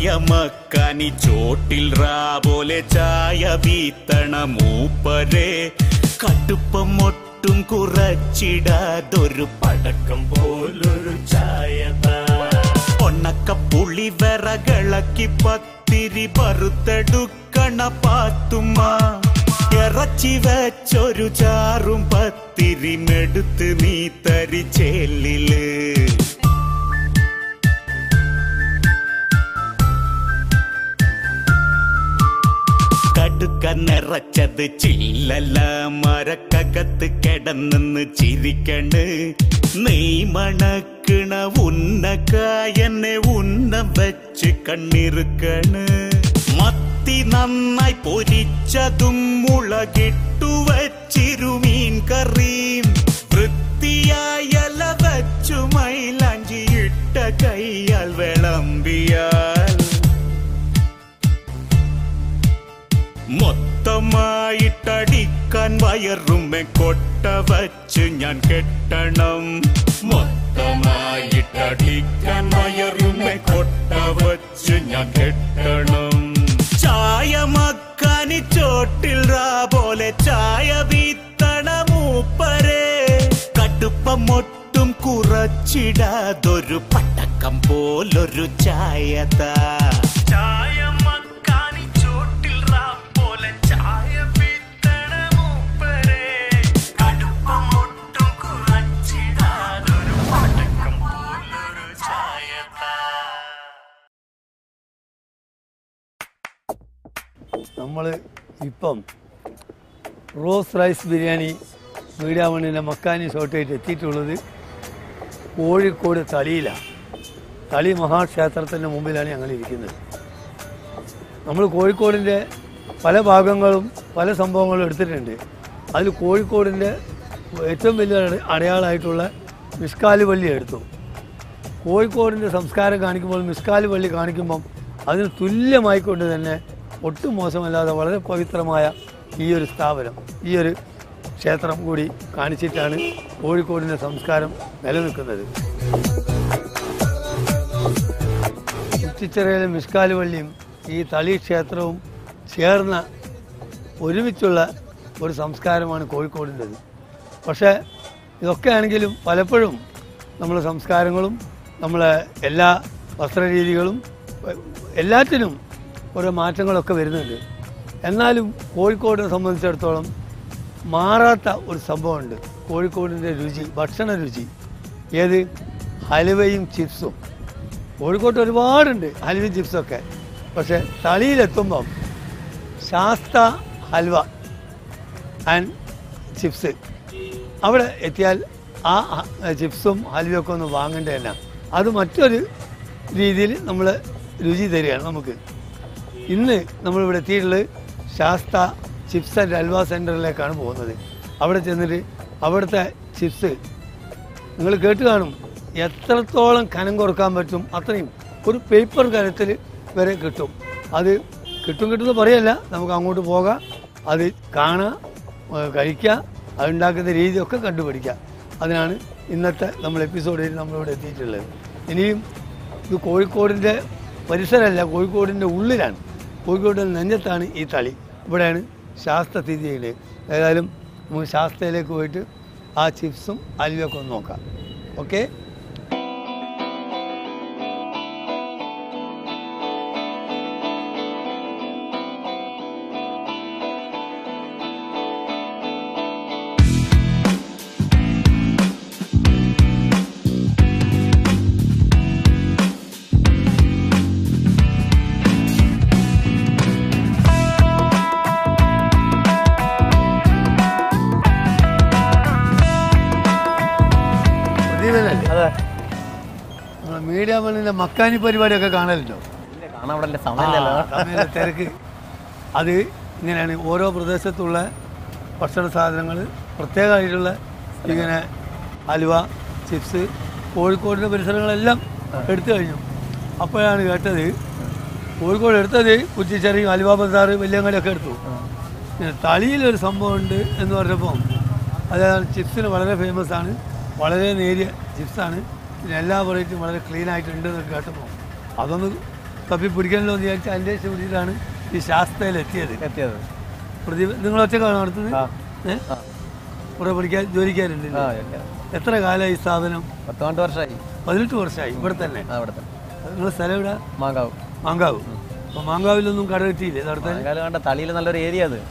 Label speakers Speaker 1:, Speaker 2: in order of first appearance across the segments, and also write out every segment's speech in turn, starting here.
Speaker 1: ചായമക്കാനി ചോട്ടിൽ റാപോലെ ചായ വീത്തണ മൂപ്പരെ കടുപ്പം ഒട്ടും കുറച്ചിടാതൊരു പടക്കം പോലൊരു ചായതാ ഒണ്ണക്കപ്പുളി വിറകളക്കി പത്തിരി പറുത്തെടുക്കണ പാത്തുമ്മ ഇറച്ചി വെച്ചൊരു ചാറും പത്തിരി മെടുത്ത് നീ തരിച്ചേലില് കടുക്ക നിറച്ചത് ചില്ലല്ല മരക്കകത്ത് കിടന്നെന്ന് ചിരിക്കണ് നീ മണക്കണ ഉന്നക്കായനെ ഉന്ന വെച്ച് കണ്ണിറുക്കണ് മത്തി നന്നായി പൊരിച്ചതും മുളകിട്ടു വച്ചിരുമീൻ കറിയും വൃത്തിയായല വച്ചു മൈലാഞ്ചിയിട്ട കൈയാൽ വിളമ്പിയാൽ മൊത്തമായിട്ടടിക്കാൻ വയറുമെ കൊട്ട വച്ച് ഞാൻ കെട്ടണം മൊത്തമായിട്ടടിക്കാൻ വയറുമെ കൊട്ട വച്ച് ഞാൻ കെട്ടണം ചായ മക്കാനി ചോട്ടിൽ റാ പോലെ ചായ വീത്തണ മൂപ്പരെ കടുപ്പം ഒട്ടും കുറച്ചിടാതൊരു പട്ടക്കം പോലൊരു ചായതാ ചായ മക്കാനി ചോട്ടിൽ റാ പോലെ ചായ വീത്തണ മൂപ്പരെ കടുപ്പം ഒട്ടും കുറച്ചിടാതൊരു പട്ടക്കം പോലൊരു ചായതാ
Speaker 2: നമ്മൾ ഇപ്പം റോസ് റൈസ് ബിരിയാണി മീഡിയ മണ്ണിൻ്റെ മക്കാനി ഷോട്ടായിട്ട് എത്തിയിട്ടുള്ളത് കോഴിക്കോട് തളിയിലാണ് തളി മഹാക്ഷേത്രത്തിൻ്റെ മുമ്പിലാണ് ഞങ്ങൾ ഇരിക്കുന്നത് നമ്മൾ കോഴിക്കോടിൻ്റെ പല ഭാഗങ്ങളും പല സംഭവങ്ങളും എടുത്തിട്ടുണ്ട് അതിൽ കോഴിക്കോടിൻ്റെ ഏറ്റവും വലിയ അട- അടയാളമായിട്ടുള്ള മിസ്കാലി പള്ളി എടുത്തു കോഴിക്കോടിൻ്റെ സംസ്കാരം കാണിക്കുമ്പോൾ മിസ്കാലി പള്ളി കാണിക്കുമ്പം അതിന് തുല്യമായിക്കൊണ്ട് തന്നെ ഒട്ടും മോശമല്ലാതെ വളരെ പവിത്രമായ ഈ ഒരു സ്ഥാപനം ഈ ഒരു ക്ഷേത്രം കൂടി കാണിച്ചിട്ടാണ് കോഴിക്കോടിൻ്റെ സംസ്കാരം നിലനിൽക്കുന്നത് കുറ്റിച്ചിറയിലെ മിസ്കാലി പള്ളിയും ഈ തളി ക്ഷേത്രവും ചേർന്ന ഒരുമിച്ചുള്ള ഒരു സംസ്കാരമാണ് കോഴിക്കോടിൻ്റെത് പക്ഷേ ഇതൊക്കെ ആണെങ്കിലും പലപ്പോഴും നമ്മളെ സംസ്കാരങ്ങളും നമ്മളെ എല്ലാ വസ്ത്രരീതികളും എ- എല്ലാറ്റിനും ഓരോ മാറ്റങ്ങളൊക്കെ വരുന്നുണ്ട് എന്നാലും കോഴിക്കോടിനെ സംബന്ധിച്ചിടത്തോളം മാറാത്ത ഒരു സംഭവമുണ്ട് കോഴിക്കോടിൻ്റെ രുചി ഭക്ഷണ രുചി ഏത് ഹലുവയും ചിപ്സും കോഴിക്കോട്ട് ഒരുപാടുണ്ട് ഹലുവയും ചിപ്സൊക്കെ പക്ഷേ തളിയിലെത്തുമ്പം ശാസ്ത ഹൽവ ആൻഡ് ചിപ്സ് അവിടെ എത്തിയാൽ ആ ഹ- ചിപ്സും ഹൽവയൊക്കെ ഒന്ന് വാങ്ങേണ്ട തന്നെ അത് മറ്റൊരു രീതിയിൽ നമ്മൾ രുചി തരികയാണ് നമുക്ക് ഇന്ന് നമ്മളിവിടെ എത്തിയിട്ടുള്ളത് ശാസ്ത ചിപ്സ് ആൻഡ് ഹൽവ സെൻറ്ററിലേക്കാണ് പോകുന്നത് അവിടെ ചെന്നിട്ട് അവിടുത്തെ ചിപ്സ് നിങ്ങൾ കേട്ട് കാണും എത്രത്തോളം കനം കുറക്കാൻ പറ്റും അത്രയും ഒരു പേപ്പർ കനത്തിൽ വരെ കിട്ടും അത് കിട്ടും കിട്ടുമെന്ന് പറയല്ല നമുക്ക് അങ്ങോട്ട് പോകാം അത് കാണാം ഏഹ് കഴിക്കുക അതുണ്ടാക്കുന്ന രീതിയൊക്കെ കണ്ടുപിടിക്കുക അതിനാണ് ഇന്നത്തെ നമ്മൾ എപ്പിസോഡിൽ നമ്മളിവിടെ എത്തിയിട്ടുള്ളത് ഇനിയും ഇത് കോഴിക്കോടിൻ്റെ പരിസരമല്ല കോഴിക്കോടിൻ്റെ ഉള്ളിലാണ് കോഴിക്കോടിൻ്റെ നെഞ്ഞത്താണ് ഈ തളി ഇവിടെയാണ് ശാസ്ത്ര സ്ഥിതി ചെയ്യുന്നത് ഏതായാലും നമുക്ക് ശാസ്ത്രയിലേക്ക് പോയിട്ട് ആ ചിപ്സും അലുവയൊക്കെ ഒന്ന് നോക്കാം ഓക്കെ പ്രദീപനല്ലേ
Speaker 3: അതെ
Speaker 2: നമ്മളെ മീഡിയ മണ്ണിൻ്റെ മക്കാനി പരിപാടിയൊക്കെ കാണലുണ്ടോ
Speaker 3: കാണാൻ അവിടെ സമയമില്ലല്ലോ
Speaker 2: ആ, സമയമില്ല, തിരക്ക് അത് ഇങ്ങനെയാണ് ഓരോ പ്രദേശത്തുള്ള ഭക്ഷണ സാധനങ്ങൾ പ്രത്യേകമായിട്ടുള്ള ഇങ്ങനെ ഹലുവ ചിപ്സ് കോഴിക്കോടിൻ്റെ പരിസരങ്ങളെല്ലാം എടുത്തു കഴിഞ്ഞു അപ്പോഴാണ് കേട്ടത് കോഴിക്കോട് എടുത്തത് കുറ്റിച്ചെറിയും ഹലുവ ബസാർ വല്യങ്ങടിയൊക്കെ എടുത്തു പിന്നെ തളിയിലൊരു സംഭവമുണ്ട് എന്ന് പറഞ്ഞപ്പോൾ അതായത് ചിപ്സിന് വളരെ ഫേമസ് ആണ് വളരെ നേരിയ ചിപ്സാണ് പിന്നെ എല്ലാ വെറൈറ്റിയും വളരെ ക്ലീൻ ആയിട്ടുണ്ട് എന്നൊക്കെ കേട്ടപ്പോൾ അതൊന്ന് തപ്പി പിടിക്കണല്ലോ എന്ന് വിചാരിച്ച് അന്വേഷിച്ച് പിടിച്ചിട്ടാണ് ഈ ശാസ്ത്രയിൽ എത്തിയത്
Speaker 3: എത്തിയത്
Speaker 2: പ്രതി നിങ്ങൾ ഒറ്റക്കാണ് നടത്തുന്നത്
Speaker 3: ആ
Speaker 2: ഏ
Speaker 3: ആ
Speaker 2: ഇവിടെ പഠിക്കാൻ ജോലിക്കാരുണ്ട്
Speaker 3: ആ ഇല്ല.
Speaker 2: എത്ര കാലമായി ഈ സ്ഥാപനം
Speaker 3: പത്ത് പന്ത്രണ്ട് വർഷമായി
Speaker 2: പതിനെട്ട് വർഷമായി ഇവിടെ തന്നെ
Speaker 3: ആ ഇവിടെ തന്നെ
Speaker 2: നിങ്ങൾ സ്ഥലം ഇവിടെ
Speaker 3: മാങ്കാവ്
Speaker 2: മാങ്കാവ് അപ്പോൾ മാങ്കാവിലൊന്നും കട കിട്ടിയില്ലേ നടത്താൻ
Speaker 3: മാങ്കാവ് കണ്ട തളിയിൽ നല്ലൊരു ഏരിയ അത്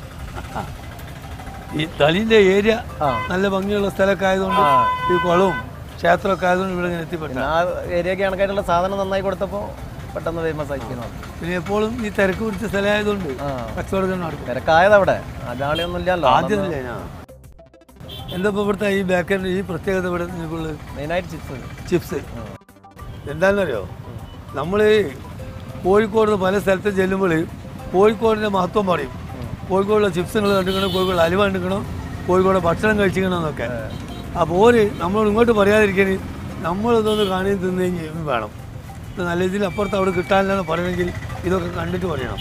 Speaker 2: ഈ തളീൻ്റെ ഏരിയ
Speaker 3: ആ
Speaker 2: നല്ല ഭംഗിയുള്ള സ്ഥലമൊക്കെ ആയതുകൊണ്ട്
Speaker 3: ആ.
Speaker 2: ഈ കുളവും ക്ഷേത്രമൊക്കെ ആയതുകൊണ്ട് ഇവിടെ ഇങ്ങനെ എത്തിപ്പെട്ട
Speaker 3: പിന്നെ ആ ഏരിയക്ക് കണക്കായിട്ടുള്ള സാധനം നന്നായി കൊടുത്തപ്പോൾ പെട്ടെന്ന് ഫേമസ് ആയിരിക്കുന്നു
Speaker 2: പിന്നെ എപ്പോഴും ഈ തിരക്ക് പിടിച്ച സ്ഥലമായതുകൊണ്ട്
Speaker 3: ആ
Speaker 2: കച്ചവടം നടക്കും
Speaker 3: തിരക്കായത് അവിടെ ആദ്യാളിയൊന്നും ഇല്ലല്ലോ
Speaker 2: ആദ്യമല്ലേ ഞാൻ എന്താ ഇപ്പോൾ ഇവിടുത്തെ ഈ ബേക്കറിൻ്റെ ഈ പ്രത്യേകത ഇവിടെ നിങ്ങൾക്കുള്ളത്
Speaker 3: മെയിനായിട്ട് ചിപ്സ്
Speaker 2: ചിപ്സ് എന്താണെന്നറിയോ നമ്മൾ കോഴിക്കോട് നിന്ന് പല സ്ഥലത്തും ചെല്ലുമ്പോൾ കോഴിക്കോടിൻ്റെ മഹത്വം പറയും കോഴിക്കോടുള്ള ചിപ്സ് നിങ്ങൾ കണ്ടിക്കണം കോഴിക്കോട് അലുവ കണ്ടിക്കണം കോഴിക്കോട് ഭക്ഷണം കഴിച്ചിക്കണം എന്നൊക്കെ അപ്പോൾ ഓര് നമ്മളോട് ഇങ്ങോട്ട് പറയാതിരിക്കാൻ നമ്മളിതൊന്ന് കാണി തിന്നെങ്കിൽ വേണം ഇത് നല്ല രീതിയിൽ അപ്പുറത്ത് അവിടെ കിട്ടാനില്ലെന്ന് പറയണമെങ്കിൽ ഇതൊക്കെ കണ്ടിട്ട് പറയണം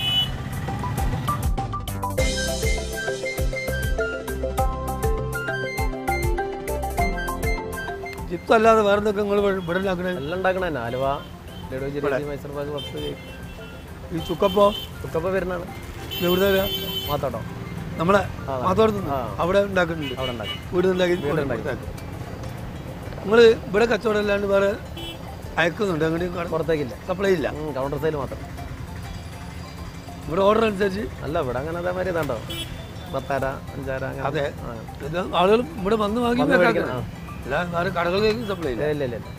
Speaker 2: ചിപ്സ് അല്ലാതെ വേറെ എന്തൊക്കെ നിങ്ങൾ ഇവിടെ ഉണ്ടാക്കണേ
Speaker 3: എല്ലാം ഉണ്ടാക്കണ തന്നെ ആലുവ ലഡു ജിലേബി മൈസൂർ പാക്ക് പത്ത്
Speaker 2: ഈ ചുക്കപ്പോ
Speaker 3: ചുക്കപ്പ വരുന്നതാണ്
Speaker 2: ഇത് എവിടുത്തെ വരിക?
Speaker 3: മാത്തോട്ടോ
Speaker 2: നമ്മളെ
Speaker 3: ആ.
Speaker 2: മാത്തോടത്ത്
Speaker 3: ആ.
Speaker 2: അവിടെ ഉണ്ടാക്കുന്നുണ്ട്
Speaker 3: അവിടെ ഉണ്ടാക്കി
Speaker 2: വീട് ഉണ്ടാക്കി നിങ്ങൾ ഇവിടെ കച്ചവടം അല്ലാണ്ട് വേറെ അയക്കുന്നുണ്ട് അങ്ങനെ
Speaker 3: പുറത്തേക്കില്ല
Speaker 2: സപ്ലൈ ഇല്ല
Speaker 3: കൗണ്ടർ സൈൽ മാത്രം
Speaker 2: ഇവിടെ ഓർഡർ അനുസരിച്ച്
Speaker 3: അല്ല ഇവിടെ അങ്ങനെ അതേമാതിരി ഇതാണ്ടോ പത്തര അഞ്ചര അങ്ങനെ
Speaker 2: അതെ
Speaker 3: ആ.
Speaker 2: ഇത് ആളുകൾ ഇവിടെ വന്ന് വാങ്ങി
Speaker 3: വന്ന്
Speaker 2: വെക്കാക്കണം.
Speaker 3: മേടിക്കണം,
Speaker 2: അല്ലാതെ വേറെ കടകളിലേക്ക് സപ്ലൈ ഇല്ല
Speaker 3: ഇല്ല ഇല്ല ഇല്ല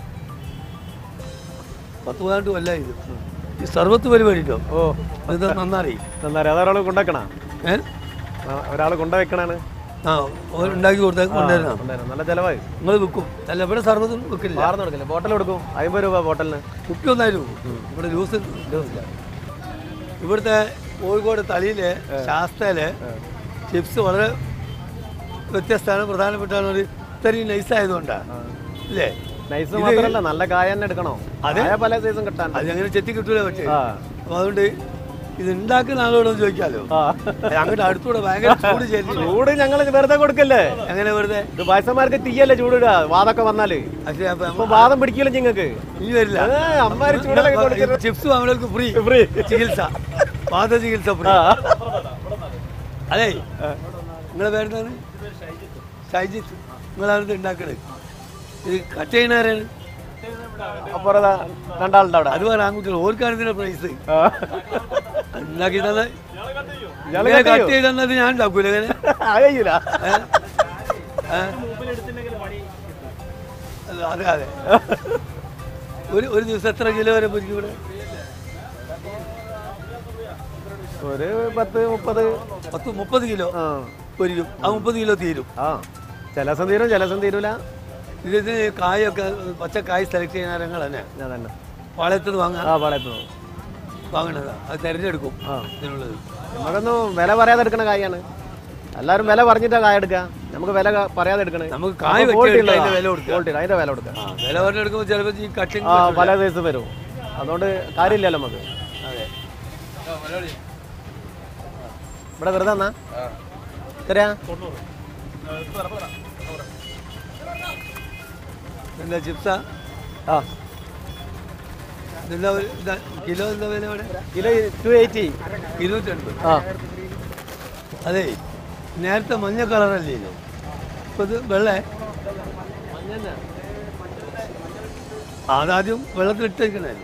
Speaker 2: പത്ത് പതിനെട്ട് കൊല്ല ഇത് ഈ സർവത്ത് പരിപാടിട്ടോ
Speaker 3: ഓ
Speaker 2: ഇത് നന്നാറി
Speaker 3: എന്താ പറയുക അതൊരാൾ കൊണ്ടുവെക്കണ
Speaker 2: ഏ
Speaker 3: ഒരാൾ കൊണ്ടുവെക്കണാണ്
Speaker 2: ആ ഓര് ഉണ്ടാക്കി കൊടുത്താൽ കൊണ്ടുവരണം
Speaker 3: കൊണ്ടുവരണം നല്ല ചിലവായി
Speaker 2: നിങ്ങൾ വിൽക്കും അല്ല ഇവിടെ സർവ്വതും വിൽക്കില്ല
Speaker 3: മാറുന്നു കൊടുക്കില്ല ബോട്ടൽ കൊടുക്കും അമ്പത് രൂപ ബോട്ടലിന്
Speaker 2: കുപ്പി ഒന്നായാലും വിൽക്കും ഇവിടെ ജ്യൂസ് ജ്യൂസില്ല ഇവിടുത്തെ കോഴിക്കോട് തളിയിലെ ശാസ്തയിലെ ചിപ്സ് വളരെ വ്യത്യസ്തമാണ് പ്രധാനപ്പെട്ടാണ് ഒരു ഇത്രയും നൈസ് ആയതുകൊണ്ടാണ് അല്ലേ
Speaker 3: നൈസ് മാത്രമല്ല നല്ല കായ തന്നെ എടുക്കണോ
Speaker 2: അതെ.
Speaker 3: കായ പല സൈസും കിട്ടാൻ
Speaker 2: അത് അങ്ങനെ ചെത്തി കിട്ടൂല പക്ഷേ
Speaker 3: ആ
Speaker 2: അപ്പൊ അതുകൊണ്ട് ഇത് ഉണ്ടാക്കുന്ന ആളോടൊന്ന് ചോദിക്കാലോ
Speaker 3: ആ.
Speaker 2: അത് അങ്ങോട്ട് അടുത്തൂടെ ഭയങ്കര ചൂട് ചേർത്തി
Speaker 3: ചൂട് ഞങ്ങൾ വെറുതെ കൊടുക്കല്ലേ
Speaker 2: എങ്ങനെ വെറുതെ
Speaker 3: ഇത് വയസ്സന്മാർക്ക് തീയല്ലേ ചൂടിടുക വാതൊക്കെ വന്നാല്
Speaker 2: പക്ഷേ അപ്പൊ
Speaker 3: ഇപ്പൊ വാദം പിടിക്കില്ല നിങ്ങൾക്ക്
Speaker 2: ഇനി വരില്ല
Speaker 3: അമ്മാര് ചൂടലൊക്കെ കൊടുക്കരുത്
Speaker 2: ചിപ്സും അവർക്ക് ഫ്രീ
Speaker 3: ഫ്രീ
Speaker 2: ചികിത്സ വാദ ചികിത്സ ഫ്രീ
Speaker 3: ആ
Speaker 2: അതെ നിങ്ങളെ പേരെന്താണ് ഷൈജിത്ത് നിങ്ങളാണ് ഉണ്ടാക്കണത് ഇത് കട്ട് ചെയ്യണാരാണ്
Speaker 3: അപ്പുറം ദാ രണ്ടാളുണ്ട് അവിടെ
Speaker 2: അത് വേറെ ആൺകുട്ടികൾ ഓർക്കാണ് ഇതിന്റെ പ്രൈസ്
Speaker 3: ആ.
Speaker 2: ഉണ്ടാക്കി തന്നെ
Speaker 3: ഇയാള്
Speaker 2: ഇങ്ങനെ
Speaker 3: cut
Speaker 2: കട്ട്
Speaker 3: ചെയ്യോ?
Speaker 2: ചെയ്ത് തന്നത് ഞാൻ ഉണ്ടാക്കൂല ഇങ്ങനെ
Speaker 3: ആ കഴിയൂല
Speaker 2: ഏ? ഏ? അല്ല, അതെ അതെ ഒരു ഒരു ദിവസം എത്ര കിലോ വരെ പൊരിക്കും ഇവിടെ
Speaker 3: ഒരു പത്ത് മുപ്പത്
Speaker 2: പത്ത് മുപ്പത് കിലോ
Speaker 3: ആ
Speaker 2: പൊരിക്കും ആ മുപ്പത് കിലോ തീരും
Speaker 3: ആ ചില ദിവസം തീരും ചില ദിവസം തീരൂല
Speaker 2: ഇതിന് കായൊക്കെ പച്ചക്കായ് സെലക്ട് ചെയ്യുന്ന ഞങ്ങൾ തന്നെ
Speaker 3: ഞാൻ തന്നെ
Speaker 2: പാളയത്ത് വാങ്ങാൻ
Speaker 3: ആ പാളയത്ത്
Speaker 2: വാങ്ങണത് അത് തിരഞ്ഞെടുക്കും
Speaker 3: ആ
Speaker 2: ഇതിനുള്ളത്
Speaker 3: നമുക്കൊന്നും വില പറയാതെ എടുക്കണ കായാണ് എല്ലാവരും വില പറഞ്ഞിട്ടാ കായ എടുക്കുക നമുക്ക് വില ക- പറയാതെ എടുക്കണേ
Speaker 2: നമുക്ക് കായ് വെട്ടി എടുക്കാൻ അതിന്റെ വില കൊടുക്കുക
Speaker 3: ക്വാളിറ്റി അതിന്റെ വില കൊടുക്കുക
Speaker 2: ആ വില പറഞ്ഞെടുക്കുമ്പോൾ ചിലപ്പോൾ ഈ കട്ടിങ്
Speaker 3: ആ പല സൈസ് വരും അതുകൊണ്ട് കാര്യമില്ലല്ലോ നമുക്ക്
Speaker 2: അതെ
Speaker 3: ഇവിടെ വെറുതെ എന്നാ എത്രയാ
Speaker 2: എന്താ ചിപ്സാ
Speaker 3: ആ
Speaker 2: എന്താ ഒരു- ഇതാ, കിലോ എന്താ വില ഇവിടെ
Speaker 3: കിലോ ടു എയ്റ്റി
Speaker 2: ഇരുന്നൂറ്റൻപത്
Speaker 3: ആ
Speaker 2: അതെ നേരത്തെ മഞ്ഞ കളറല്ലേ ഇത് ഇപ്പൊ ഇത് വെള്ള അതാദ്യം വെള്ളത്തിലിട്ട് വെക്കണല്ലോ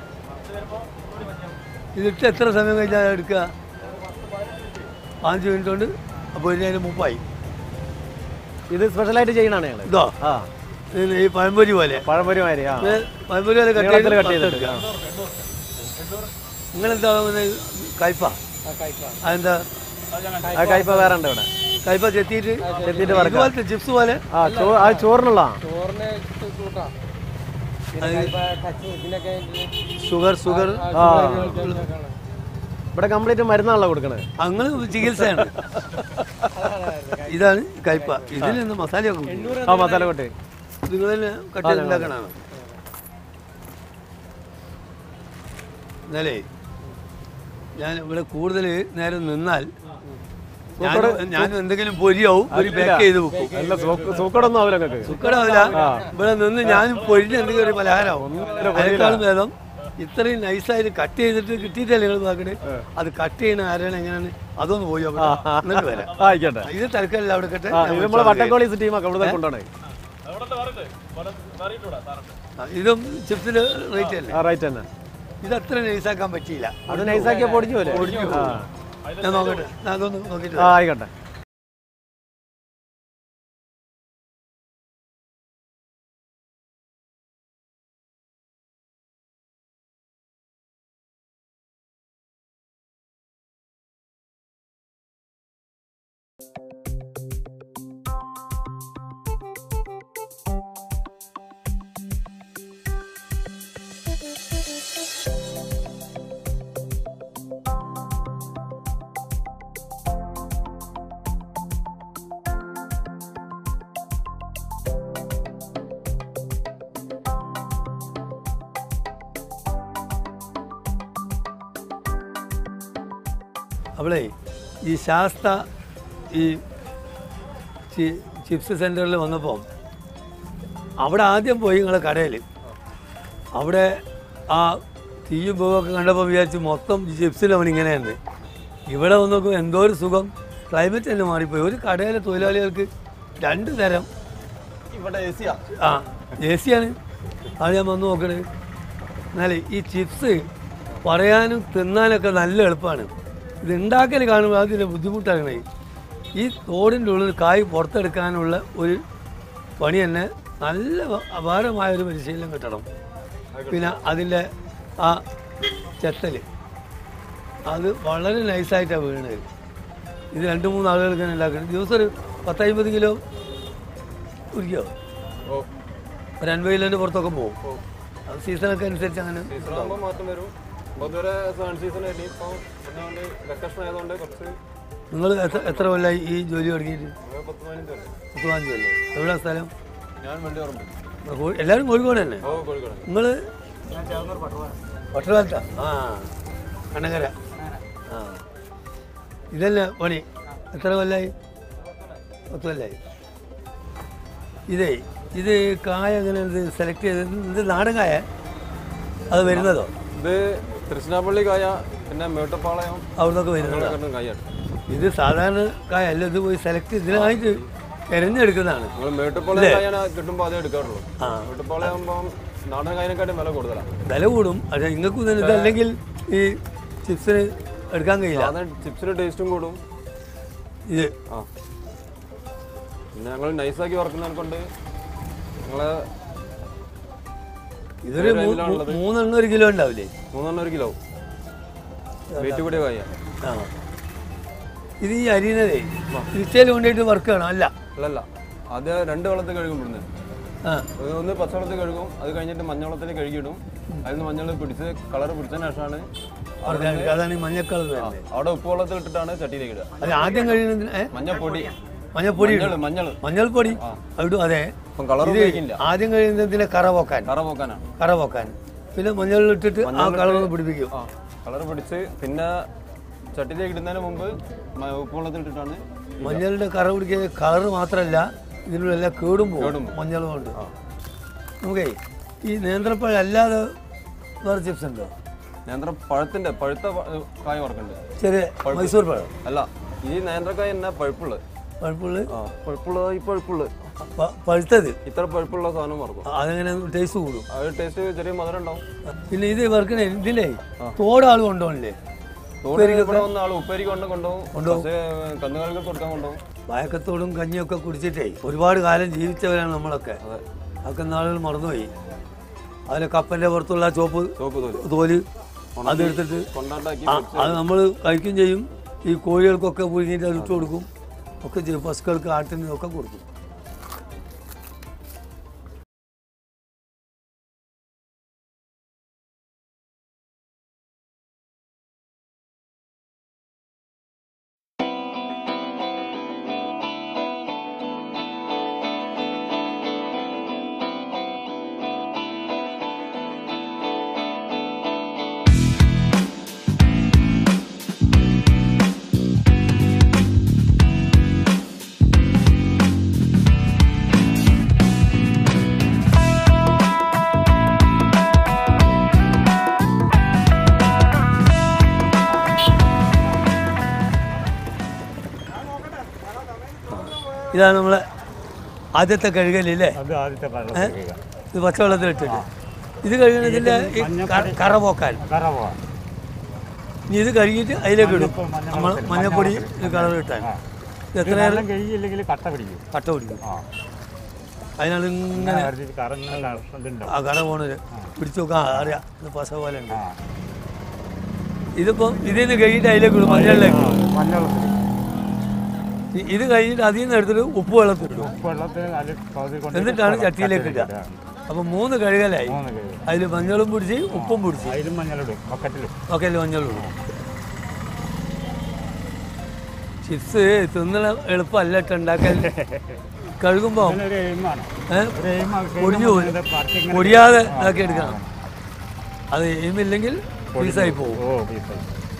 Speaker 2: ഇതിട്ട് എത്ര സമയം കഴിഞ്ഞാൽ എടുക്കുക അഞ്ച് മിനിറ്റ് കൊണ്ട് അപ്പോൾ ഇതിന് മുപ്പായി
Speaker 3: ഇത് സ്പെഷ്യലായിട്ട് ചെയ്യണാണ് ഞങ്ങള്
Speaker 2: ഇതോ
Speaker 3: ആ
Speaker 2: ഇത് ഈ പഴംപൊരി പോലെ
Speaker 3: പഴംപൊരിമാതിരി ആ
Speaker 2: ഇത് പഴംപൊരി പോലെ കട്ട്
Speaker 3: നീളത്തിൽ
Speaker 2: ചെയ്ത്
Speaker 3: കട്ട് ചെയ്തിട്ട്
Speaker 2: എടുക്കുക നിങ്ങളെന്താ കയ്പ അതെന്താ
Speaker 3: ആ കയ്പ വേറെ ഉണ്ട് ഇവിടെ
Speaker 2: കയ്പ ചെത്തിയിട്ട്
Speaker 3: ചെത്തിയിട്ട് വറക്കുക.
Speaker 2: ഇതുപോലത്തെ ചിപ്സ് പോലെ
Speaker 3: ആ ചോ ആ ചോറിനുള്ള
Speaker 2: ഷുഗർ ഷുഗർ
Speaker 3: ആ ഇവിടെ കംപ്ലീറ്റ് മരുന്നാണല്ലോ കൊടുക്കണത്
Speaker 2: അങ്ങനെ ചികിത്സയാണ് ഇതാണ് കയ്പ ഇതിൽ നിന്ന് മസാലയൊക്കെ കൂട്ടും.
Speaker 3: ആ മസാല കൊട്ടി
Speaker 2: നിങ്ങൾ തന്നെ കട്ട് ചെയ്ത് ഉണ്ടാക്കണതാണ് എന്നാലേ ഞാൻ ഇവിടെ കൂടുതൽ നേരം നിന്നാൽ ഞാനും ഞാനും എന്തെങ്കിലും പൊരിയാവും ഒരു പാക്ക് ചെയ്ത് വെക്കും
Speaker 3: നല്ല സൂക്കടൊന്നും ആവില്ല നിങ്ങൾക്ക്
Speaker 2: സുക്കടാവില്ല ഇവിടെ നിന്ന് ഞാനും പൊരിഞ്ഞ എന്തെങ്കിലും ഒരു പലഹാരമാവും അതിനേക്കാളും ഭേദം ഇത്രയും നൈസായിട്ട് കട്ട് ചെയ്തിട്ട് കിട്ടിയിട്ടല്ലേ നിങ്ങൾ നോക്കണേ അത് കട്ട് ചെയ്യണ ആരാണ് എങ്ങനെയാണ് അതൊന്ന് പോയി നോക്കട്ടെ. എന്നിട്ട് വരാം
Speaker 3: ആയിക്കോട്ടെ
Speaker 2: ഇത് തൽക്കാലം അവിടെ കട്ടെ
Speaker 3: ആ ഇത് നമ്മളെ വട്ടക്കോളി ടീമൊക്കെ ഇവിടെ കൊണ്ടുപോകണേ
Speaker 2: ഇതും ചിപ്സിന് റേറ്റ് അല്ലേ
Speaker 3: ആ റൈറ്റ് തന്നെ
Speaker 2: ഇത് അത്ര നൈസാക്കാൻ പറ്റിയില്ല
Speaker 3: അത് നൈസാക്കിയാൽ പൊടിഞ്ഞു പോലെ ആ
Speaker 2: ഞാൻ നോക്കട്ടെ ഞാൻ അതൊന്ന് നോക്കിയിട്ട്
Speaker 3: ആ, ആയിക്കോട്ടെ
Speaker 2: അവളെ ഈ ശാസ്ത ഈ ചി- ചിപ്സ് സെൻറ്ററിൽ വന്നപ്പോൾ അവിടെ ആദ്യം പോയി നിങ്ങളെ കടയിൽ അവിടെ ആ തീയും പൂവൊക്കെ കണ്ടപ്പോൾ വിചാരിച്ചു മൊത്തം ചിപ്സിൽ അവൻ ഇങ്ങനെയാണ് ഇവിടെ വന്ന് നോക്കുമ്പോൾ എന്തോ ഒരു സുഖം ക്ലൈമറ്റ് തന്നെ മാറിപ്പോയി ഒരു കടയിലെ തൊഴിലാളികൾക്ക് രണ്ട് തരം
Speaker 3: ഇവിടെ എ സിയാ
Speaker 2: ആ എ സിയാണ് അത് ഞാൻ വന്ന് നോക്കണേ എന്നാലേ ഈ ചിപ്സ് പറയാനും തിന്നാനൊക്കെ നല്ല എളുപ്പമാണ് ഇത് ഉണ്ടാക്കൽ കാണുമ്പോൾ അതിൻ്റെ ബുദ്ധിമുട്ടാകണേ ഈ തോടിൻ്റെ ഉള്ളിൽ കായ് പുറത്തെടുക്കാനുള്ള ഒരു പണി തന്നെ നല്ല അപാരമായ ഒരു പരിശീലനം കിട്ടണം പിന്നെ അതിൻ്റെ ആ ചെത്തൽ അത് വളരെ നൈസായിട്ടാണ് വീണത് ഇത് രണ്ട് മൂന്ന് ആളുകൾക്ക് തന്നെ ഉണ്ടാക്കണം ദിവസം ഒരു പത്തമ്പത് കിലോ കുടിക്കോ
Speaker 3: ഓ
Speaker 2: ഒരു അൻപത് കിലോൻ്റെ പുറത്തൊക്കെ പോകും അത് സീസണൊക്കെ അനുസരിച്ച് അങ്ങനെ
Speaker 4: സീസണാകുമ്പോൾ മാറ്റം വരും അപ്പോൾ ഇതുവരെ സൺ സീസൺ ആയിട്ട് ഇപ്പോൾ ഒന്നാമത് വെക്കേഷൻ ആയതുകൊണ്ട് കുറച്ച്
Speaker 2: നിങ്ങൾ എത്ര എത്ര കൊല്ലമായി ഈ ജോലി തുടങ്ങിയിട്ട്
Speaker 4: ഒരു പത്ത് പതിനഞ്ച് കൊല്ലം
Speaker 2: പത്ത് പതിനഞ്ച് കൊല്ലം എവിടെ സ്ഥലം
Speaker 4: ഞാൻ വണ്ടി ഓർമ്മ
Speaker 2: ഇവിടെ കോഴി- എല്ലാവരും കോഴിക്കോട് തന്നെ
Speaker 4: ഓ കോഴിക്കോട്
Speaker 2: നിങ്ങൾ പട്ടണത്താ ആ കണ്ണകര ആ ഇതല്ല പണി എത്ര കൊല്ലായി പത്ത് കൊല്ലായി ഇതേ ഇത് കായ എങ്ങനെ ഇത് സെലക്ട് ചെയ്ത് ഇത് നാടൻ കായ അത് വരുന്നതോ
Speaker 4: ഇത് തൃശ്ശിനാപ്പള്ളി കായ പിന്നെ മേട്ടപ്പാളയം
Speaker 2: അവിടുന്നൊക്കെ വരുന്നതോ
Speaker 4: കിട്ടുന്ന കായാണ്
Speaker 2: ഇത് സാധാരണ കായ അല്ല ഇത് പോയി സെലക്ട് ഇതിനായിട്ട് തിരഞ്ഞെടുക്കുന്നതാണ്
Speaker 4: നമ്മൾ മേട്ടുപ്പാളയം കായാണ് കിട്ടുമ്പോൾ അതേ എടുക്കാറുള്ളൂ
Speaker 2: ആ.
Speaker 4: മേട്ടുപ്പാളയം ആകുമ്പോൾ നാടൻ കായനെക്കാട്ടും വില കൂടുതലാണ്
Speaker 2: വില കൂടും പക്ഷേ നിങ്ങൾക്ക് തന്നെ ഇതല്ലെങ്കിൽ ഈ ചിപ്സിന് എടുക്കാൻ കഴിയില്ല
Speaker 4: സാധാരണ ചിപ്സിന് ടേസ്റ്റും കൂടും
Speaker 2: ഇത്
Speaker 4: ആ പിന്നെ ഞങ്ങൾ നൈസാക്കി വറക്കുന്നതിനെ കൊണ്ട് ഞങ്ങള്
Speaker 2: ഇതൊരു മൂ- മൂ- മൂന്നെണ്ണം ഒരു കിലോ ഉണ്ടാവില്ലേ
Speaker 4: മൂന്നെണ്ണം ഒരു കിലോ വെയിറ്റ് കൂടിയ കായാണ്
Speaker 2: ആ ഇത് ഈ അരിയുന്നതേ തിരിച്ചയിൽ കൊണ്ടുപോയിട്ട് വർക്ക് ചെയ്യണം അല്ല
Speaker 4: അല്ലല്ല ആദ്യം രണ്ട് വെള്ളത്തിൽ കഴുകും ഇവിടുന്ന്
Speaker 2: ആ
Speaker 4: അത് ഒന്ന് പച്ചവെള്ളത്തിൽ കഴുകും അത് കഴിഞ്ഞിട്ട് മഞ്ഞവെള്ളത്തിൽ കഴുകിയിടും അതിൽ നിന്ന് മഞ്ഞൾ പിടിച്ച് കളർ പിടിച്ചതിന് ശേഷമാണ്
Speaker 2: വർക്ക് ചെയ്യണം. അതാണ് ഈ മഞ്ഞക്കളർ തന്നെ
Speaker 4: അവിടെ ഉപ്പ് വെള്ളത്തിൽ ഇട്ടിട്ടാണ് ചട്ടിയിലേക്ക് ഇടുക
Speaker 2: അത് ആദ്യം കഴിയുന്നതിന് ഏ?
Speaker 4: മഞ്ഞപ്പൊടി
Speaker 2: മഞ്ഞപ്പൊടി ഇടും.
Speaker 4: മഞ്ഞൾ മഞ്ഞൾ
Speaker 2: മഞ്ഞൾപ്പൊടി ഇടും അതെ
Speaker 4: ഇപ്പം കളർ
Speaker 2: ഇത്
Speaker 4: ഉപയോഗിക്കില്ല
Speaker 2: ആദ്യം കഴിയുന്നതിനെ കറ പോക്കാൻ
Speaker 4: കറ പോക്കാനാണ്
Speaker 2: കറ പോക്കാൻ പിന്നെ മഞ്ഞളിട്ടിട്ട് ആ കളർ പിടിപ്പിക്കും
Speaker 4: ആ കളർ പിടിച്ച് പിന്നെ ചട്ടിയിലേക്ക് ഇടുന്നതിന് മുമ്പ് മ- ഉപ്പ് വെള്ളത്തിൽ ഇട്ടിട്ടാണ്
Speaker 2: മഞ്ഞളുടെ കറ പിടിക്കുന്ന കളർ മാത്രമല്ല ഇതിനുള്ള എല്ലാം കേടും പോകും മഞ്ഞൾ കൊണ്ട് നമുക്കേ ഈ നേന്ത്രപ്പഴം അല്ലാതെ വേറെ ചിപ്സ് ഉണ്ടോ
Speaker 4: നേന്ത്ര പഴത്തിന്റെ പഴുത്ത പ- കായ വറക്കുന്നുണ്ട്
Speaker 2: ചെറിയ മൈസൂർ പഴം
Speaker 4: അല്ല ഈ നേന്ത്രക്കായ തന്നെ പഴുപ്പുള്ളത്
Speaker 2: പഴുപ്പുള്ള
Speaker 4: ആ പഴുപ്പുള്ളത് ഈ പഴുപ്പുള്ളത്
Speaker 2: പ- പഴുത്തത്
Speaker 4: ഇത്ര പഴുപ്പുള്ള സാധനം വറക്കും
Speaker 2: അതെങ്ങനെ ടേസ്റ്റ് കൂടും
Speaker 4: അത് ടേസ്റ്റ് ചെറിയ മധുരം ഉണ്ടാവും
Speaker 2: പിന്നെ ഇത് വർക്കണേ ഇതിലേ തോടാൾ കൊണ്ടുപോകണില്ലേ
Speaker 4: തോട് ഇവിടെ വന്ന ആൾ ഉപ്പേരിക്ക് കൊണ്ട് കൊണ്ടുപോകും പക്ഷേ കന്നുകാലികൾക്ക് കൊടുക്കാൻ കൊണ്ടുപോകും
Speaker 2: വായക്കത്തോടും കഞ്ഞിയൊക്കെ കുടിച്ചിട്ടേ ഒരുപാട് കാലം ജീവിച്ചവരാണ് നമ്മളൊക്കെ അതൊക്കെ നാളുകൾ മറന്നുപോയി അതിലെ കപ്പൻ്റെ പുറത്തുള്ള ചോപ്പ്
Speaker 4: ചോപ്പ് തോല്
Speaker 2: തോല് അതെടുത്തിട്ട്
Speaker 4: കൊണ്ടാട്ടാക്കി
Speaker 2: ആ അത് നമ്മൾ കഴിക്കുകയും ചെയ്യും ഈ കോഴികൾക്കൊക്കെ പുഴുങ്ങിയിട്ട് അത് ഇട്ട് കൊടുക്കും ഒക്കെ ചെയ്യും പശുക്കൾക്ക് ആട്ടിനും ഒക്കെ കൊടുക്കും ഇതാണ് നമ്മളെ ആദ്യത്തെ കഴുകലില്ലേ
Speaker 5: അത് ആദ്യത്തെ
Speaker 2: ഏ?
Speaker 5: വെള്ളത്തിൽ കഴുകുക
Speaker 2: ഇത് പച്ചവെള്ളത്തിലിട്ടിട്ട് ഇത് കഴുകണതിൻ്റെ ഈ ക- കറ പോക്കാൻ
Speaker 5: കറ പോവാൻ
Speaker 2: ഇനി ഇത് കഴുകിയിട്ട് അതിലേക്ക് ഇടും
Speaker 5: മഞ്ഞപ്പൊടി, മഞ്ഞ
Speaker 2: നമ്മൾ
Speaker 5: വെള്ളത്തിൽ,
Speaker 2: മഞ്ഞപ്പൊടി
Speaker 5: മഞ്ഞ
Speaker 2: ഇത് കളർ കിട്ടാൻ
Speaker 5: ആ.
Speaker 2: ഇത്
Speaker 5: ഇത്
Speaker 2: എത്ര
Speaker 5: വെള്ളം കഴുകിയില്ലെങ്കിൽ കട്ട പിടിക്കും
Speaker 2: കട്ട പിടിക്കും
Speaker 5: ആ
Speaker 2: അതിനാണ് ഇങ്ങനെ
Speaker 5: വരച്ചിട്ട് കറങ്ങുന്ന ഇതുണ്ടാവും
Speaker 2: ആ കറ പോണത് പിടിച്ചു നോക്കാൻ അറിയാം ഇത് പസ പോലെ ഉണ്ട്
Speaker 5: ആ
Speaker 2: ഇതിപ്പം ഇതിൽ നിന്ന് കഴുകിയിട്ട് അതിലേക്ക് ഇടും മഞ്ഞളിലേക്ക്
Speaker 5: മഞ്ഞ വെള്ളത്തിൽ
Speaker 2: ഇ- ഇത് കഴിഞ്ഞിട്ട് അതിൽ നിന്ന് എടുത്തിട്ട് ഉപ്പ് വെള്ളത്തിലിടും
Speaker 5: ഉപ്പ് വെള്ളത്തിൽ അതിൽ പകുതി കൊണ്ട്
Speaker 2: എന്നിട്ടാണ് ചട്ടിയിലേക്ക് ഇടുക അപ്പം മൂന്ന് കഴുകലായി
Speaker 5: മൂന്ന് കഴുകും
Speaker 2: അതിൽ മഞ്ഞളും പിടിച്ച് ഉപ്പും പിടിച്ച്
Speaker 5: അതിലും മഞ്ഞളിടും ബക്കറ്റിലും
Speaker 2: ഒക്കെ മഞ്ഞളും ഇടും ചിപ്സ് തിന്നണ എളുപ്പമല്ല ഇട്ട് ഉണ്ടാക്കാൻ കഴുകുമ്പോൾ
Speaker 5: അതിനൊരു എയിമാണ്
Speaker 2: ഏഹ്
Speaker 5: ഒരു എയിം
Speaker 2: പൊടിഞ്ഞു പോകും പൊടിയാതെ ഇതാക്കി എടുക്കണം അത് എയിമില്ലെങ്കിൽ പീസായി പോകും
Speaker 5: ഓ പീസായി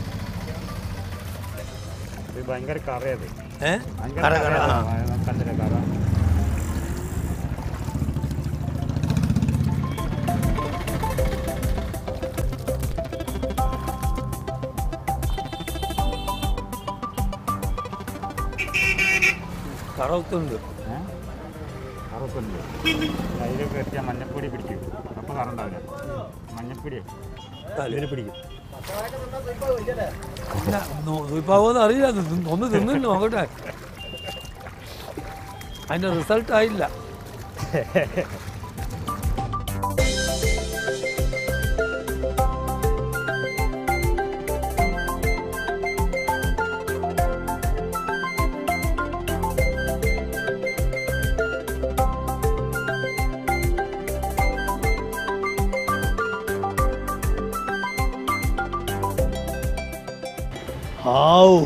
Speaker 5: ഇത് ഭയങ്കര കറയത്
Speaker 2: ഏഹ്
Speaker 5: ഭയങ്കര
Speaker 2: കറ കറ ആ
Speaker 5: കറയാണ്. കണ്ടില്ലേ കറ
Speaker 2: കറത്തുണ്ട്
Speaker 5: ഏ? കറുപ്പുണ്ട് അതിലൊക്കെ എത്തിയാൽ മഞ്ഞപ്പൊടി പിടിക്കും അപ്പം കറ ഉണ്ടാവില്ല മഞ്ഞപ്പൊടി അതിൽ പിടിക്കും
Speaker 2: സൂപ്പാവോന്ന് അറിയില്ല ഇത് തിന്ന് ഒന്ന് തിന്നില്ല നോക്കട്ടെ അതിന്റെ റിസൾട്ട് ആയില്ല ഹാവു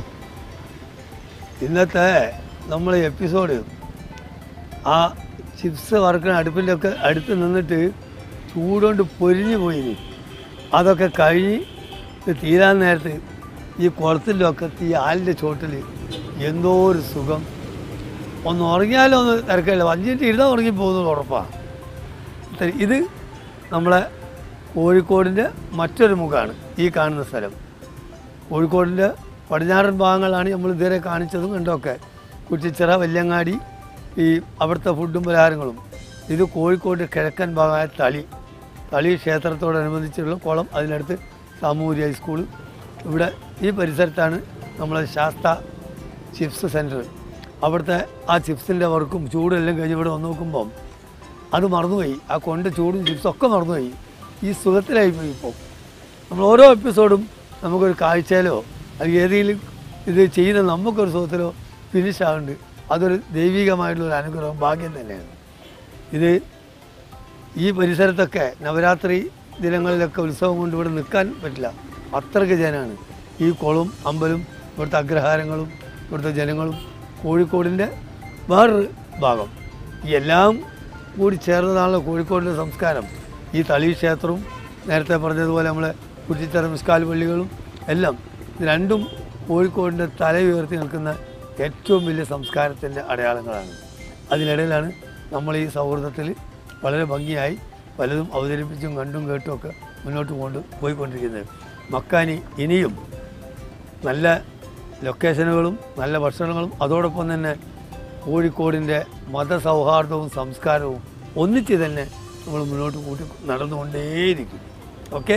Speaker 2: ഇന്നത്തെ നമ്മളെ എപ്പിസോഡ് ആ ചിപ്സ് വറുക്കണ അടുപ്പിൻ്റെ ഒക്കെ അടുത്ത് നിന്നിട്ട് ചൂടുകൊണ്ട് പൊരിഞ്ഞു പോയിനി അതൊക്കെ കഴിഞ്ഞ് ഇത് തീരാൻ നേരത്ത് ഈ കുളത്തിൻ്റെ ഒക്കെ ഈ ആലിൻ്റെ ചോട്ടിൽ എന്തോ ഒരു സുഖം ഒന്ന് ഉറങ്ങിയാലോ ഒന്ന് തിരക്കില്ല അഞ്ച് മിനിറ്റ് ഇരുന്നാൽ ഉറങ്ങി പോകുന്നത് ഉറപ്പാണ് ഇത് നമ്മളെ കോഴിക്കോടിൻ്റെ മറ്റൊരു മുഖമാണ് ഈ കാണുന്ന സ്ഥലം കോഴിക്കോടിൻ്റെ പടിഞ്ഞാറൻ ഭാഗങ്ങളാണ് നമ്മൾ ഇതുവരെ കാണിച്ചതും കണ്ടൊക്കെ കുറ്റിച്ചിറ വല്യങ്ങാടി ഈ അവിടുത്തെ ഫുഡും പലഹാരങ്ങളും ഇത് കോഴിക്കോട് കിഴക്കൻ ഭാഗമായ തളി തളി ക്ഷേത്രത്തോടനുബന്ധിച്ചുള്ള കുളം അതിനടുത്ത് സാമൂഹ്യ ഹൈസ്കൂൾ ഇവിടെ ഈ പരിസരത്താണ് നമ്മളെ ശാസ്ത ചിപ്സ് സെൻറ്റർ അവിടുത്തെ ആ ചിപ്സിൻ്റെ വർക്കും ചൂടും എല്ലാം കഴിഞ്ഞ് ഇവിടെ വന്ന് നോക്കുമ്പം അത് മറന്നുപോയി ആ കൊണ്ട് ചൂടും ചിപ്സും ഒക്കെ മറന്നുപോയി ഈ സുഖത്തിലായിപ്പോയി ഇപ്പോൾ നമ്മൾ ഓരോ എപ്പിസോഡും നമുക്കൊരു കാഴ്ചയിലോ അല്ലെങ്കിൽ ഏതെങ്കിലും ഇത് ചെയ്യുന്ന നമുക്കൊരു സുഖത്തിലോ ഫിനിഷ് ആകുന്നുണ്ട് അതൊരു ദൈവികമായിട്ടുള്ള ഒരു അനുഗ്രഹം ഭാഗ്യം തന്നെയാണ് ഇത് ഈ പരിസരത്തൊക്കെ നവരാത്രി ദിനങ്ങളിലൊക്കെ ഉത്സവം കൊണ്ട് ഇവിടെ നിൽക്കാൻ പറ്റില്ല അത്രയ്ക്ക് ജനമാണ് ഈ കുളവും അമ്പലും ഇവിടുത്തെ അഗ്രഹാരങ്ങളും ഇവിടുത്തെ ജനങ്ങളും കോഴിക്കോടിൻ്റെ വേറൊരു ഭാഗം ഈ എല്ലാം കൂടി ചേർന്നതാണല്ലോ കോഴിക്കോടിൻ്റെ സംസ്കാരം ഈ തളി ക്ഷേത്രവും നേരത്തെ പറഞ്ഞതുപോലെ നമ്മളെ കുറ്റിത്തറ മിസ്കാൽ പള്ളികളും എല്ലാം ഇത് രണ്ടും കോഴിക്കോടിൻ്റെ തല ഉയർത്തി നിൽക്കുന്ന ഏറ്റവും വലിയ സംസ്കാരത്തിൻ്റെ അടയാളങ്ങളാണ് അതിനിടയിലാണ് നമ്മൾ ഈ സൗഹൃദത്തിൽ വളരെ ഭംഗിയായി പലതും അവതരിപ്പിച്ചും കണ്ടും കേട്ടും ഒക്കെ മുന്നോട്ട് കൊണ്ട് പോയിക്കൊണ്ടിരിക്കുന്നത് മക്കാനി ഇനിയും നല്ല ലൊക്കേഷനുകളും നല്ല ഭക്ഷണങ്ങളും അതോടൊപ്പം തന്നെ കോഴിക്കോടിൻ്റെ മതസൗഹാർദ്ദവും സംസ്കാരവും ഒന്നിച്ച് തന്നെ നമ്മൾ മുന്നോട്ട് കൂട്ടി നടന്നുകൊണ്ടേയിരിക്കും ഓക്കെ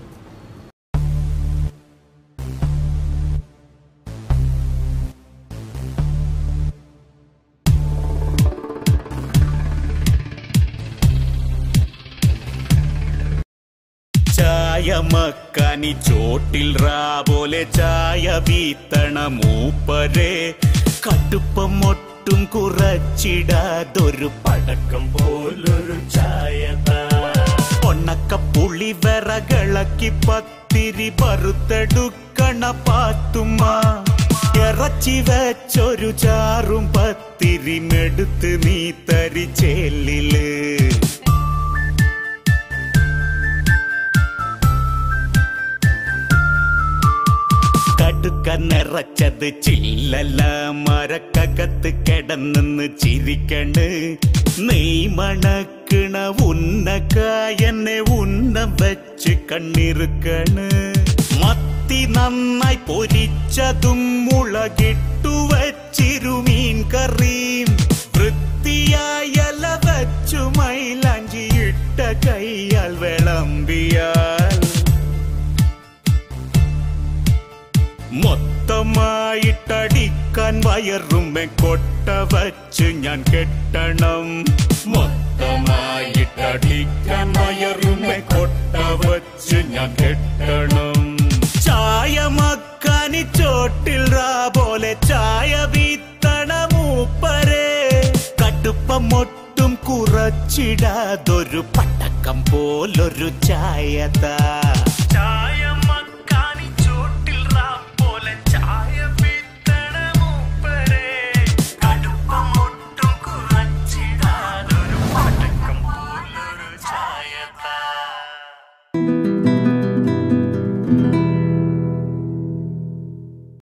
Speaker 1: ചായ മക്കാനി ചോട്ടിൽ റാപോലെ ചായ വീത്തണ മൂപ്പരെ കടുപ്പം ഒട്ടും കുറച്ചിടാതൊരു പടക്കം പോലൊരു ചായ ഒണ്ണക്ക പുളി വിറകളക്കി പത്തിരി പറുത്തെടുക്കണ പാത്തുമ്മ ഇറച്ചി വെച്ചൊരു ചാറും പത്തിരി മെടുത്ത് നീ തരിച്ചേലില് കടുക്ക നിറച്ചത് ചില്ലല്ല മരക്കകത്ത് കിടന്നെന്ന് ചിരിക്കണ്ട് നെയ് മണക്കണ ഉന്നക്കായനെ ഉന്നം വെച്ച് കണ്ണിറുക്കണ് മത്തി നന്നായി പൊരിച്ചതും മുളകിട്ടു വച്ചിരി ഒരു മീൻ കറിയും വൃത്തിയായ ഇല വച്ചു മൈലാഞ്ചിയിട്ട കൈയാൽ വിളമ്പിയാൽ മൊത്തമായിട്ടടിക്കാൻ വയറുമെ കൊട്ട വച്ച് ഞാൻ കെട്ടണം മൊത്തമായിട്ടടിക്കാൻ വയറുമെ കൊട്ട വച്ച് ഞാൻ കെട്ടണം ചായ മക്കാനി ചോട്ടിൽ റാ പോലെ ചായ വീത്തണ മൂപ്പരെ കടുപ്പം ഒട്ടും കുറച്ചിടാതൊരു പട്ടക്കം പോലൊരു ചായതാ ചായ